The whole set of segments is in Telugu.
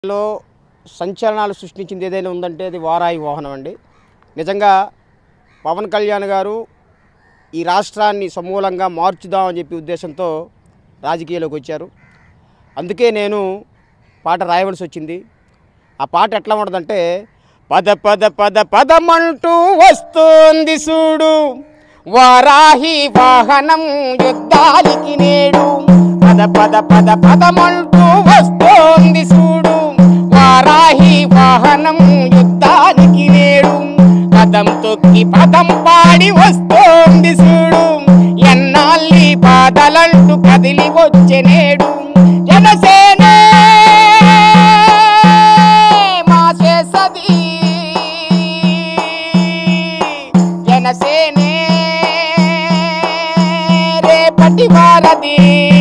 లో సంచలనాలు సృష్టించింది ఏదైనా ఉందంటే అది వారాయి వాహనం అండి నిజంగా పవన్ కళ్యాణ్ గారు ఈ రాష్ట్రాన్ని సమూలంగా మార్చుదామని చెప్పి ఉద్దేశంతో రాజకీయాల్లోకి వచ్చారు అందుకే నేను పాట రాయవలసి వచ్చింది ఆ పాట ఎట్లా ఉండదంటే పద పద పద పదమంటూ వస్తుంది చూడు వారాహి వాహనం యుద్ధానికి నేడు పద పద పద పదమంటూ వస్తోంది చూడు వారాహి వాహనం యుద్ధానికి నేడు పదం తొక్కి పదం పాడి వస్తోంది చూడు ఎన్నాళ్ళి బాధలంటూ కదిలి వచ్చే నేడు జనసేనే మా చేసది జనసేనే రేపటి వారది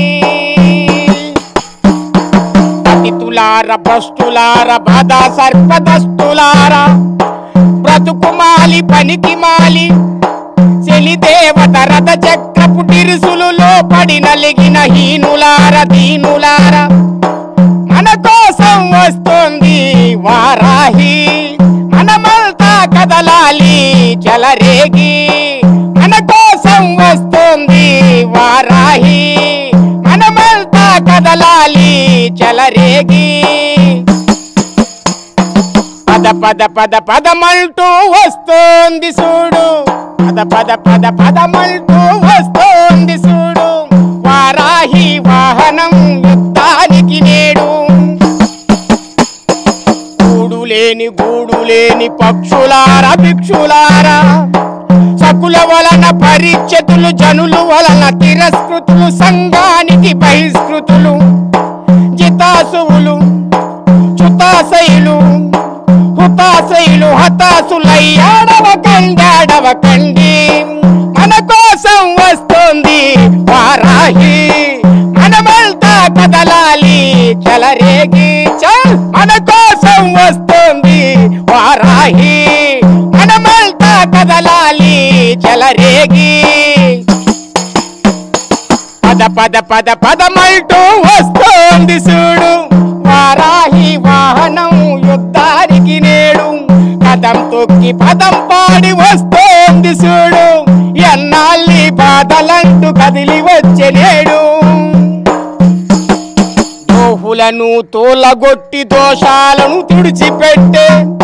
పతితులార భ్రష్టులార బాధ సర్పదస్తులార బ్రతుకుమాలి పనికి మాలి చెలిదేవత రథ చక్రపు తిరుసులులో పడి నలిగిన హీనులార దీనులార మన కోసం వస్తుంది వారాహి మనమంతా కదలాలి చలరేగి మన కోసం వస్తుంది వారాహి మనమంతా కదలాలి చలరేగి పద పద పద పదమంటూ వస్తోంది చూడు పద పద పద పదమంటూ వస్తోంది చూడు వారాహి వాహనం యుద్ధానికి నేడు గూడు లేని గూడు లేని పక్షులార భిక్షులారా సకుల వలన పరిచ్యతులు జనులు వలన తిరస్కృతులు సంఘానికి బహిష్కృతులు జితాసువులు చుతాశైలు హుతాశైలు హతాసులయ్యాడవ కండాడవ కండి మన కోసం వస్తుంది వారాహి మనమంతా కదలాలి చలరేగి చల్ మన కోసం వస్తుంది వారాహి మనమంతా కదలాలి చలరేగి పద పద పద పదమంటూ వస్తోంది చూడు వారాహి వాహనం యుద్ధానికి నేడు పదం తొక్కి పదం పాడి వస్తోంది చూడు ఎన్నాళ్ళి బాధలంటూ కదిలి వచ్చే నేడు దోహులను తోలగొట్టి దోషాలను తుడిచిపెట్టే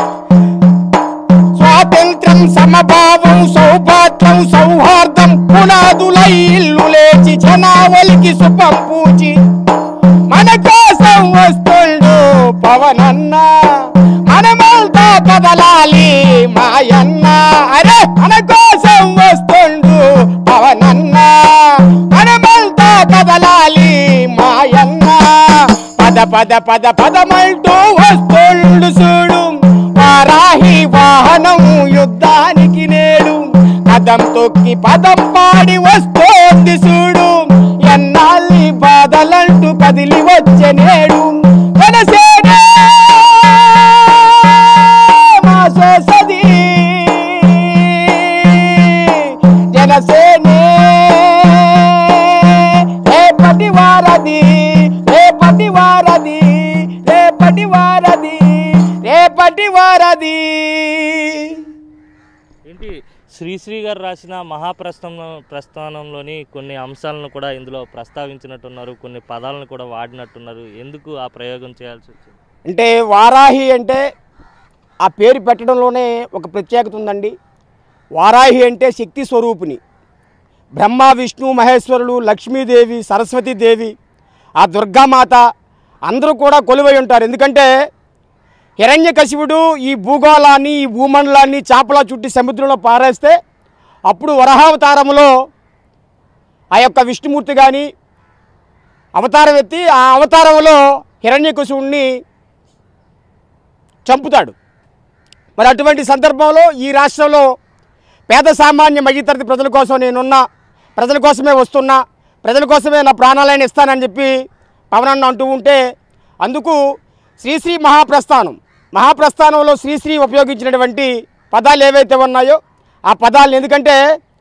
స్వాతంత్రం సమభావం సౌభాగ్యం సౌహార్దం పునాదులై ఇల్లు లేచి జనావలికి శుభం పూచి మన కోసం వస్తుండు పవనన్న మనమంతా కదలాలి మాయన్న అరే మన కోసం వస్తుండు పవనన్న మనమంతా కదలాలి మాయన్న పద పద పద పదమంటూ వస్తుండు చూడు వారాహి వాహనం యుద్ధానికి నేడు పదం తొక్కి పదం పాడి వస్తోంది చూడు ఎన్నాళ్ళి బాధలంటూ కదిలి వచ్చే నేడు జనసేనే మా చేసది జనసేనే రేపటి వారది రేపటి వారది రేపటి వారది రేపటి వారది ఏంటి శ్రీశ్రీ గారు రాసిన మహాప్రస్థానం ప్రస్థానంలోని కొన్ని అంశాలను కూడా ఇందులో ప్రస్తావించినట్టున్నారు కొన్ని పదాలను కూడా వాడినట్టున్నారు ఎందుకు ఆ ప్రయోగం చేయాల్సి వచ్చింది అంటే వారాహి అంటే ఆ పేరు పెట్టడంలోనే ఒక ప్రత్యేకత ఉందండి వారాహి అంటే శక్తి స్వరూపిణి బ్రహ్మ విష్ణు మహేశ్వరులు లక్ష్మీదేవి సరస్వతీదేవి ఆ దుర్గామాత అందరూ కూడా కొలువై ఉంటారు ఎందుకంటే హిరణ్యకశివుడు ఈ భూగోళాన్ని ఈ భూమండలాన్ని చేపల చుట్టి సముద్రంలో పారేస్తే అప్పుడు వరహావతారంలో ఆ యొక్క విష్ణుమూర్తి కానీ అవతారం ఎత్తి ఆ అవతారంలో హిరణ్యకశివుణ్ణి చంపుతాడు మరి అటువంటి సందర్భంలో ఈ రాష్ట్రంలో పేద సామాన్య మధ్యతరగతి ప్రజల కోసం నేనున్నా ప్రజల కోసమే వస్తున్నా ప్రజల కోసమే నా ప్రాణాలైన ఇస్తానని చెప్పి పవనన్న అంటూ ఉంటే అందుకు శ్రీశ్రీ మహాప్రస్థానం మహాప్రస్థానంలో శ్రీశ్రీ ఉపయోగించినటువంటి పదాలు ఏవైతే ఉన్నాయో ఆ పదాలను ఎందుకంటే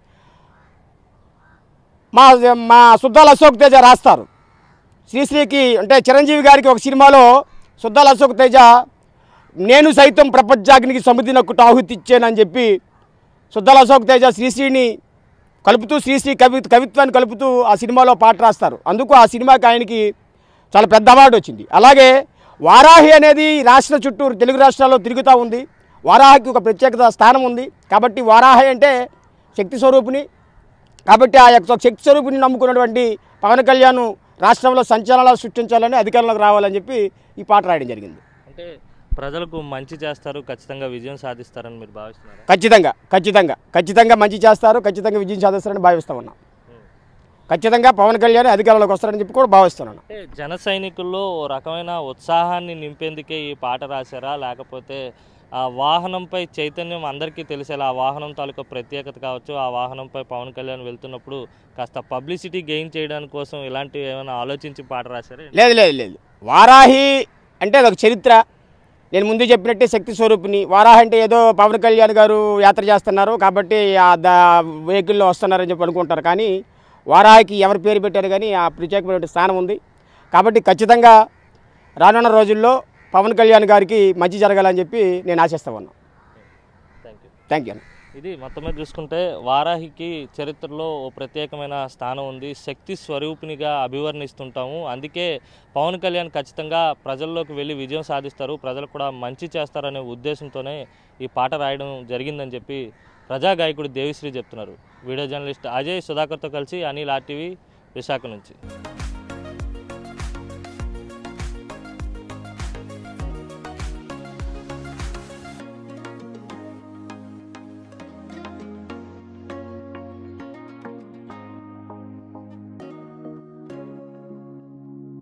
మా మా సుద్దాల అశోక్ తేజ రాస్తారు శ్రీశ్రీకి అంటే చిరంజీవి గారికి ఒక సినిమాలో సుద్దాల అశోక్ తేజ నేను సైతం ప్రపంచాగ్నికి సమితి నక్కుట ఆహుతి ఇచ్చానని చెప్పి సుద్దాల అశోక్ తేజ శ్రీశ్రీని కలుపుతూ శ్రీశ్రీ కవి కవిత్వాన్ని కలుపుతూ ఆ సినిమాలో పాట రాస్తారు అందుకు ఆ సినిమాకి ఆయనకి చాలా పెద్ద అవార్డు వచ్చింది అలాగే వారాహి అనేది రాష్ట్ర చుట్టూ తెలుగు రాష్ట్రాల్లో తిరుగుతూ ఉంది వారాహికి ఒక ప్రత్యేకత స్థానం ఉంది కాబట్టి వారాహి అంటే శక్తి స్వరూపిణి కాబట్టి ఆ యొక్క శక్తి స్వరూపిణి నమ్ముకున్నటువంటి పవన్ కళ్యాణ్ రాష్ట్రంలో సంచలనాలు సృష్టించాలని అధికారంలోకి రావాలని చెప్పి ఈ పాట రాయడం జరిగింది అంటే ప్రజలకు మంచి చేస్తారు ఖచ్చితంగా విజయం సాధిస్తారని మీరు భావిస్తున్నారా ఖచ్చితంగా ఖచ్చితంగా ఖచ్చితంగా మంచి చేస్తారు ఖచ్చితంగా విజయం సాధిస్తారని భావిస్తా ఉన్నాం ఉం. ఖచ్చితంగా పవన్ కళ్యాణ్ అధికారంలోకి వస్తారని చెప్పి కూడా భావిస్తున్నాను అంటే జన సైనికుల్లో ఓ రకమైన ఉత్సాహాన్ని నింపేందుకే ఈ పాట రాశారా లేకపోతే ఆ వాహనంపై చైతన్యం అందరికీ తెలిసేలా ఆ వాహనం తాలూకా ప్రత్యేకత కావచ్చు ఆ వాహనంపై పవన్ కళ్యాణ్ వెళ్తున్నప్పుడు కాస్త పబ్లిసిటీ గెయిన్ చేయడానికి కోసం ఇలాంటివి ఏమైనా ఆలోచించి పాట రాశారా లేదు లేదు లేదు వారాహి అంటే అదొక చరిత్ర నేను ముందు చెప్పినట్టే శక్తి స్వరూపిణి వారాహి అంటే ఏదో పవన్ కళ్యాణ్ గారు యాత్ర చేస్తున్నారు కాబట్టి ఆ ద వెహికల్లో వస్తున్నారని చెప్పి అనుకుంటారు కానీ వారాహికి ఎవరి పేరు పెట్టారు కానీ ఆ ప్రత్యేకమైన స్థానం ఉంది కాబట్టి ఖచ్చితంగా రానున్న రోజుల్లో పవన్ కళ్యాణ్ గారికి మంచి జరగాలని చెప్పి నేను ఆశిస్తా ఉన్నాను థ్యాంక్ యూ థ్యాంక్ యూ ఇది మొత్తం మీద చూసుకుంటే వారాహికి చరిత్రలో ఓ ప్రత్యేకమైన స్థానం ఉంది శక్తి స్వరూపిణిగా అభివర్ణిస్తుంటాము అందుకే పవన్ కళ్యాణ్ ఖచ్చితంగా ప్రజల్లోకి వెళ్ళి విజయం సాధిస్తారు ప్రజలు కూడా మంచి చేస్తారనే ఉద్దేశంతోనే ఈ పాట రాయడం జరిగిందని చెప్పి ప్రజా గాయకుడు దేవిశ్రీ చెప్తున్నారు వీడియో జర్నలిస్ట్ అజయ్ సుధాకర్తో కలిసి అనిల్ ఆర్టీవీ విశాఖ నుంచి